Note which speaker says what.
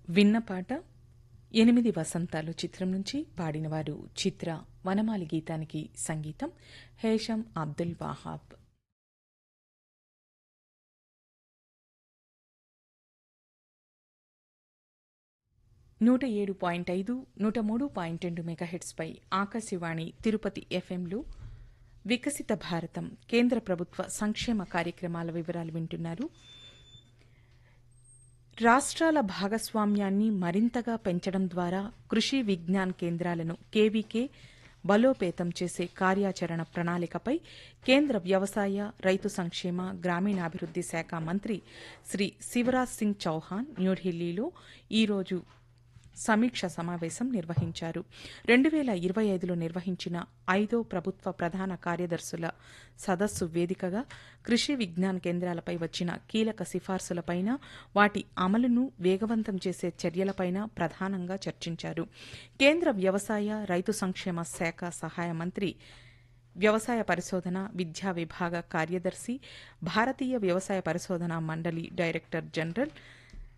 Speaker 1: విన్న పాట ఎనిమిది వసంతాలు చిత్రం నుంచి పాడినవారు చిత్ర వనమాలి గీతానికి సంగీతం హేషం అబ్దుల్ వాహాబ్ నూట ఏడు పాయింట్ ఐదు నూట మూడు పాయింట్ రెండు మెగాహెట్స్పై ఆకాశవాణి తిరుపతి ఎఫ్ఎంలు వికసిత భారతం కేంద్ర ప్రభుత్వ సంక్షేమ కార్యక్రమాల వివరాలు వింటున్నారు రాష్ట్రాల భాగస్వామ్యాన్ని మరింతగా పెంచడం ద్వారా కృషి విజ్ఞాన్ కేంద్రాలను కేవీకే బలోపేతం చేసే కార్యాచరణ ప్రణాళికపై కేంద్ర వ్యవసాయ రైతు సంక్షేమ గ్రామీణాభివృద్ది శాఖ మంత్రి శ్రీ శివరాజ్ సింగ్ చౌహాన్ న్యూఢిల్లీలో ఈరోజు సమీక్ష సమావేశం నిర్వహించారు రెండు వేల ఇరవై ఐదులో నిర్వహించిన ఐదో ప్రభుత్వ ప్రధాన కార్యదర్శుల సదస్సు వేదికగా కృషి విజ్ఞాన కేంద్రాలపై వచ్చిన కీలక సిఫార్సులపైన వాటి అమలును వేగవంతం చేసే చర్యలపైన ప్రధానంగా చర్చించారు కేంద్ర వ్యవసాయ రైతు సంక్షేమ శాఖ సహాయ మంత్రి వ్యవసాయ పరిశోధన విద్యా విభాగ కార్యదర్శి భారతీయ వ్యవసాయ పరిశోధన మండలి డైరెక్టర్ జనరల్